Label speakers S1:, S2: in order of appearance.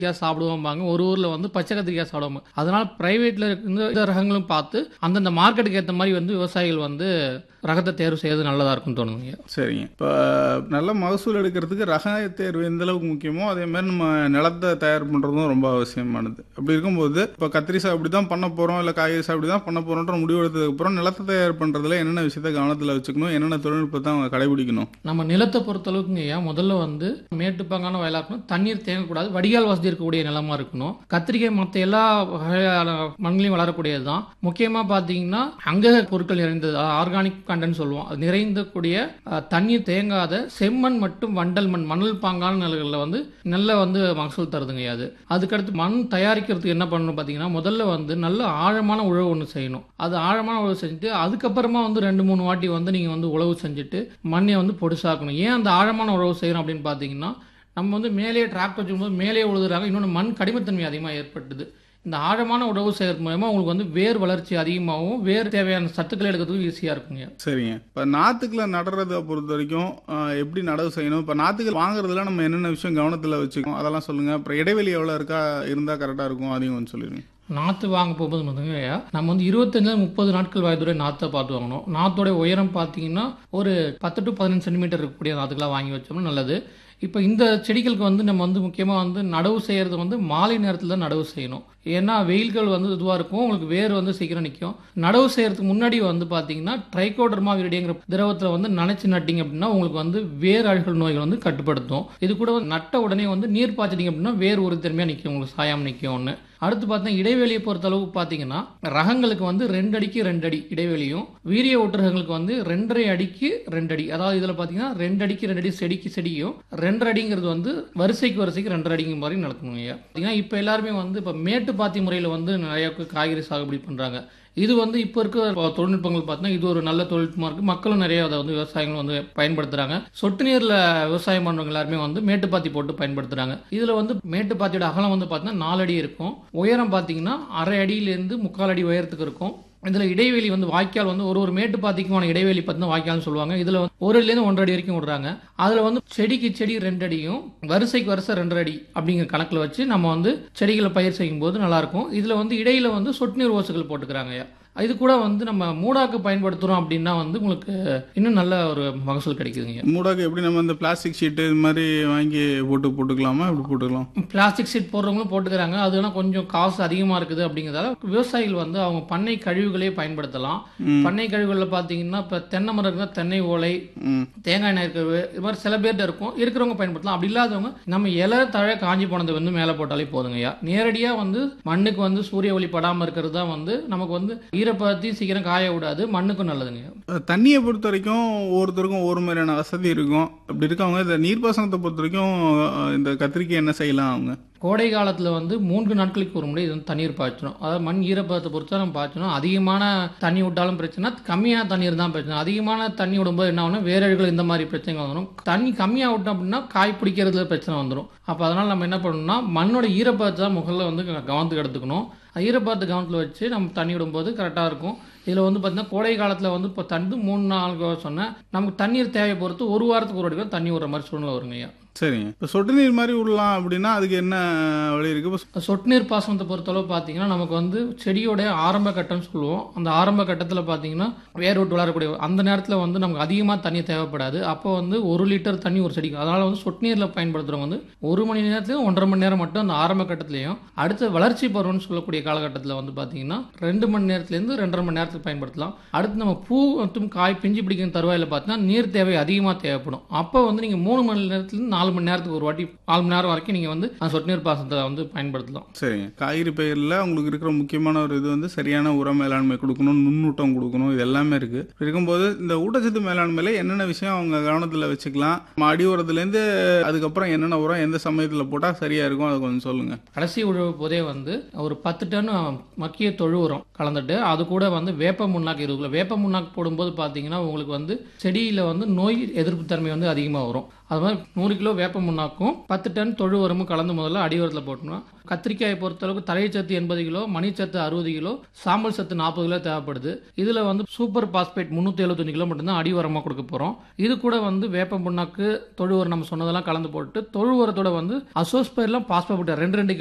S1: கத்திரிக்காய் சாப்பிடுவோம்பாங்க ஒரு ஊரில் வந்து பச்சை கத்திரிக்காய் சாப்பிடுவாங்க அதனால் ப்ரைவேட்டில் இந்த ரகங்களும் பார்த்து அந்தந்த மார்க்கெட்டுக்கு ஏற்ற மாதிரி வந்து விவசாயிகள் வந்து ரகத்தை தேர்வு செய்யறது நல்லதாக இருக்கும்னு தோணுதுங்க
S2: சரிங்க இப்போ நல்ல மகசூல் எடுக்கிறதுக்கு ரக தேர்வு எந்த அளவுக்கு முக்கியமோ அதே மாதிரி நம்ம நிலத்தை தயார் பண்ணுறதும் ரொம்ப அவசியமானது அப்படி இருக்கும்போது இப்போ கத்திரி சாகுபடி தான் பண்ண போகிறோம் இல்லை காய்கறி சாகுபடி தான் பண்ண போகிறோன்ற முடிவு எடுத்ததுக்கப்புறம் நிலத்தை தயார் பண்ணுறதுல என்னென்ன விஷயத்த கவனத்தில் வச்சுக்கணும் என்னென்ன தொழில்நுட்பத்தை அவங்க கடைபிடிக்கணும்
S1: நம்ம நிலத்தை பொறுத்தளவுக்குங்க ஐயா முதல்ல வந்து மேட்டுப்பாங்கான வயலாக இருக்கணும் தண்ணீர் தேங்கக்கூடாது வடிகால் வசதி இருக்கக்கூடிய நிலமா இருக்கணும் கத்திரிக்காய் மற்ற எல்லா வகையான மண்ணிலையும் வளரக்கூடியது தான் முக்கியமாக பார்த்தீங்கன்னா அங்க பொருட்கள் நிறைந்தது ஆர்கானிக் கண்டன் சொல்லுவோம் அது நிறைந்தக்கூடிய அஹ், தண்ணீர் தேங்காத செம்மண் மற்றும் வண்டல் மண் மணல் பாங்கான நிலங்களில் வந்து நல்ல வந்து மகசூல் தருதுங்க ஐயா அது அதுக்கடுத்து மண் தயாரிக்கிறதுக்கு என்ன பண்ணணும் பார்த்தீங்கன்னா முதல்ல வந்து நல்ல ஆழமான உழவு ஒன்று செய்யணும் அது ஆழமான உழவு செஞ்சுட்டு அதுக்கப்புறமா வந்து ரெண்டு மூணு வாட்டி வந்து நீங்கள் வந்து உழவு செஞ்சுட்டு மண்ணை வந்து பொடிசாக்கணும் ஏன் அந்த ஆழமான உழவு செய்கிறோம் அப்படின்னு பார்த்தீங்கன்னா நம்ம வந்து மேலே டிராக்டர் வச்சுக்கும்போது மேலே உழுதுறாங்க இன்னொன்று மண் கடிமத்தன்மை அதிகமாக ஏற்பட்டுது இந்த ஆழமான உழவு செய்கிறது மூலயமா உங்களுக்கு வந்து வேர் வளர்ச்சி அதிகமாகவும் வேர் தேவையான சத்துக்களை எடுக்கிறதுக்கும் ஈஸியாக இருக்குங்க
S2: சரிங்க இப்போ நாற்றுக்களை நடுறதை பொறுத்த வரைக்கும் ஆஹ், எப்படி நடவு செய்யணும் இப்போ நாற்றுகள் வாங்குறதுல நம்ம என்னென்ன விஷயம் கவனத்தில் வச்சுக்கணும் அதெல்லாம் சொல்லுங்கள் அப்புறம் இடைவெளி எவ்வளோ இருக்கா இருந்தால் கரெக்டாக இருக்கும் அதையும் கொஞ்சம் சொல்லிடுங்க
S1: நாற்று வாங்க போகும்போது பார்த்தீங்கன்னா நம்ம வந்து இருபத்தஞ்சு முப்பது நாட்கள் வயதுடைய நாற்றை பார்த்து வாங்கணும் நாற்றோட உயரம் பார்த்தீங்கன்னா ஒரு பத்து டு பதினஞ்சு சென்டிமீட்டர் இருக்கக்கூடிய நாற்றுக்களாக வாங்கி வச்சோம்னா நல்லது இப்போ இந்த செடிகளுக்கு வந்து நம்ம வந்து முக்கியமாக வந்து நடவு செய்கிறது வந்து மாலை நேரத்தில் தான் நடவு செய்யணும் ஏன்னா வெயில்கள் வந்து இதுவாக இருக்கும் உங்களுக்கு வேர் வந்து சீக்கிரம் நிற்கும் நடவு செய்கிறதுக்கு முன்னாடி வந்து பார்த்தீங்கன்னா ட்ரைகோடர்மா விரிடிங்கிற திரவத்தில் வந்து நனைச்சு நட்டிங்க அப்படின்னா உங்களுக்கு வந்து வேர் அழுகல் நோய்கள் வந்து கட்டுப்படுத்தும் இது கூட வந்து நட்ட உடனே வந்து நீர் பாய்ச்சிட்டிங்க அப்படின்னா வேர் உறுதித்தன்மையாக நிற்கும் உங்களுக்கு சாயாமல் நிற்கும் ஒன்று அடுத்து பார்த்தா இடைவெளியை பொறுத்த அளவுக்கு பார்த்தீங்கன்னா ரகங்களுக்கு வந்து ரெண்டு அடிக்கு ரெண்டு அடி இடைவெளியும் வீரிய ஒட்டுரகங்களுக்கு வந்து ரெண்டரை அடிக்கு ரெண்டு அடி அதாவது இதில் பார்த்தீங்கன்னா ரெண்டு அடிக்கு ரெண்டு அடி செடிக்கு செடியும் ரெண்டரை அடிங்கிறது வந்து வரிசைக்கு வரிசைக்கு ரெண்டரை அடிங்கிற மாதிரி நடக்கணும் ஐயா பார்த்தீங்கன்னா இப்போ எல்லாருமே வந்து இப்போ மேட்டு பாத்தி முறையில் வந்து நிறைய காய்கறி சாகுபடி பண்ணுறாங்க இது வந்து இப்போ இருக்க தொழில்நுட்பங்கள் பார்த்தீங்கன்னா இது ஒரு நல்ல தொழில்நுட்பமாக இருக்குது மக்களும் நிறைய அதை வந்து விவசாயிகள் வந்து பயன்படுத்துகிறாங்க சொட்டு நீரில் விவசாயம் பண்ணுறவங்க எல்லாருமே வந்து மேட்டுப்பாத்தி போட்டு பயன்படுத்துகிறாங்க இதில் வந்து மேட்டுப்பாத்தியோட அகலம் வந்து பார்த்தீங்கன்னா நாலு அடி இருக்கும் உயரம் பார்த்தீங்கன்னா அரை அடியிலேருந்து முக்கால் அடி உயரத்துக்கு இருக்கும் இதில் இடைவெளி வந்து வாய்க்கால் வந்து ஒரு ஒரு மேட்டு பாத்திக்குமான இடைவெளி பார்த்தீங்கன்னா வாய்க்கால்னு சொல்லுவாங்க இதில் வந்து ஒரு அடிலேருந்து ஒன்றரை அடி வரைக்கும் விடுறாங்க அதில் வந்து செடிக்கு செடி ரெண்டு அடியும் வரிசைக்கு வரிசை ரெண்டரை அடி அப்படிங்கிற கணக்கில் வச்சு நம்ம வந்து செடிகளை பயிர் செய்யும் போது நல்லாயிருக்கும் இதில் வந்து இடையில வந்து சொட்டு நீர் ஓசுகள் போட்டுக்கிறாங்க ஐயா. இது கூட வந்து நம்ம மூடாக்கு பயன்படுத்துகிறோம் அப்படின்னா வந்து உங்களுக்கு இன்னும் நல்ல ஒரு மகசூல் கிடைக்குதுங்க
S2: மூடாக்கு எப்படி நம்ம இந்த பிளாஸ்டிக் ஷீட்டு இது மாதிரி வாங்கி போட்டு போட்டுக்கலாமா எப்படி போட்டுக்கலாம்
S1: பிளாஸ்டிக் ஷீட் போடுறவங்களும் போட்டுக்கிறாங்க அதுனா கொஞ்சம் காசு அதிகமாக இருக்குது அப்படிங்கிறதால விவசாயிகள் வந்து அவங்க பண்ணை கழிவுகளே பயன்படுத்தலாம் பண்ணை கழிவுகளில் பார்த்தீங்கன்னா இப்போ தென்னை மரம் இருந்தால் தென்னை ஓலை
S2: ம்
S1: தேங்காய் எண்ணெய் இருக்கிறது இது மாதிரி சில பேர்கிட்ட இருக்கும் இருக்கிறவங்க பயன்படுத்தலாம் அப்படி இல்லாதவங்க நம்ம இலை தழை காஞ்சி போனது வந்து மேலே போட்டாலே போதுங்கய்யா நேரடியாக வந்து மண்ணுக்கு வந்து சூரிய ஒளி படாமல் இருக்கிறது தான் வந்து நமக்கு வந்து ஈரப்பதத்தையும் சீக்கிரம் காய விடாது மண்ணுக்கும் நல்லதுங்க
S2: அஹ் தண்ணியை பொறுத்த வரைக்கும் ஒவ்வொருத்தருக்கும் ஒவ்வொரு மாதிரியான வசதி இருக்கும் அப்படி இருக்கவங்க இந்த நீர்ப்பாசனத்தை பொறுத்த வரைக்கும் அஹ் இந்த கத்திரிக்காய் என்ன செய்யலாம் அவங்க
S1: கோடை காலத்தில் வந்து மூன்று நாட்களுக்கு ஒரு முறை இது வந்து தண்ணீர் பாய்ச்சணும் அதாவது மண் ஈரப்பதத்தை பொறுத்து நம்ம பாய்ச்சணும் அதிகமான தண்ணி விட்டாலும் பிரச்சனை கம்மியான தண்ணீர் தான் பிரச்சனை அதிகமான தண்ணி விடும்போது என்ன ஆகும்னா வேரல்கள் இந்த மாதிரி பிரச்சனைகள் வந்துடும் தண்ணி கம்மியாக விட்டோம் அப்படின்னா காய் பிடிக்கிறதுல பிரச்சனை வந்துடும் அப்போ அதனால் நம்ம என்ன பண்ணணும்னா மண்ணோட ஈரப்பதத்தை தான் முதல்ல வந்து கவனத்துக்கு எடுத்துக்கணும் ஈரப்பதத்தை கவனத்தில் வச்சு நம்ம தண்ணி விடும்போது கரெக்டாக இருக்கும் இதில் வந்து பார்த்தீங்கன்னா கோடை காலத்தில் வந்து இப்போ தண்டு மூணு நாள் சொன்னேன் நமக்கு தண்ணீர் தேவை பொறுத்து ஒரு வாரத்துக்கு ஒரு வாட்டி கூட தண்ணி விடுற மாதிரி சூழ்நிலை வருங்க ஐயா
S2: சரிங்க இப்போ சொட்டு நீர் மாதிரி விடலாம் அப்படின்னா அதுக்கு என்ன வழி இருக்கு இப்போ
S1: சொட்டு நீர் பாசனத்தை பொறுத்தளவு பார்த்தீங்கன்னா நமக்கு வந்து செடியோட ஆரம்ப கட்டம்னு சொல்லுவோம் அந்த ஆரம்ப கட்டத்தில் பார்த்தீங்கன்னா வேர் விட்டு வளரக்கூடிய அந்த நேரத்தில் வந்து நமக்கு அதிகமாக தண்ணி தேவைப்படாது அப்போ வந்து ஒரு லிட்டர் தண்ணி ஒரு செடிக்கு அதனால் வந்து சொட்டு நீரில் பயன்படுத்துகிறவங்க வந்து ஒரு மணி நேரத்துலையும் ஒன்றரை மணி நேரம் மட்டும் அந்த ஆரம்ப கட்டத்துலையும் அடுத்த வளர்ச்சி பருவம்னு சொல்லக்கூடிய காலகட்டத்தில் வந்து பார்த்தீங்கன்னா ரெண்டு மணி நேரத்துலேருந்து ரெண்டரை மணி நேரத்துக்கு பயன்படுத்தலாம் அடுத்து நம்ம பூ மற்றும் காய் பிஞ்சு பிடிக்கிற தருவாயில் பார்த்தீங்கன்னா நீர் தேவை அதிகமாக தேவைப்படும் அப்போ வந்து நீங்கள் மூணு மணி நேரத்துலேருந்து நாலு மணி நேரத்துக்கு ஒரு வாட்டி நாலு மணி நேரம் வரைக்கும் நீங்கள் வந்து அந்த சொட்டு நீர் பாசனத்தை வந்து பயன்படுத்தலாம்
S2: சரிங்க காய்கறி பயிரில் உங்களுக்கு இருக்கிற முக்கியமான ஒரு இது வந்து சரியான உர மேலாண்மை கொடுக்கணும் நுண்ணூட்டம் கொடுக்கணும் இது எல்லாமே இருக்கு இருக்கும்போது இந்த ஊட்டச்சத்து மேலாண்மையில என்னென்ன விஷயம் அவங்க கவனத்தில் வச்சுக்கலாம் நம்ம அடி உரத்துலேருந்து அதுக்கப்புறம் என்னென்ன உரம் எந்த சமயத்தில் போட்டால் சரியா இருக்கும் அதை கொஞ்சம் சொல்லுங்க
S1: கடைசி உழவு போதே வந்து ஒரு பத்து டன் மக்கிய தொழு உரம் கலந்துட்டு அது கூட வந்து வேப்ப முன்னாக்கு இருபது கிலோ வேப்ப முன்னாக்கு போடும்போது பார்த்தீங்கன்னா உங்களுக்கு வந்து செடியில் வந்து நோய் எதிர்ப்பு தன்மை வந்து அதிகமாக வரும் அது மாதிரி நூறு கிலோ வேப்ப முன்னாக்கும் பத்து டன் தொழு உரமும் கலந்து முதல்ல அடி உரத்தில் போட்டணும் கத்திரிக்காயை பொறுத்தளவுக்கு தழைச்சத்து எண்பது கிலோ மணிச்சத்து அறுபது கிலோ சாம்பல் சத்து நாற்பது கிலோ தேவைப்படுது இதில் வந்து சூப்பர் பாஸ்பேட் முந்நூற்றி எழுபத்தஞ்சு கிலோ மட்டும்தான் அடி உரமாக கொடுக்க போகிறோம் இது கூட வந்து வேப்ப புண்ணாக்கு தொழு உரம் நம்ம சொன்னதெல்லாம் கலந்து போட்டு தொழு உரத்தோட வந்து அசோஸ்பைர்லாம் பாஸ்பேட் ரெண்டு ரெண்டு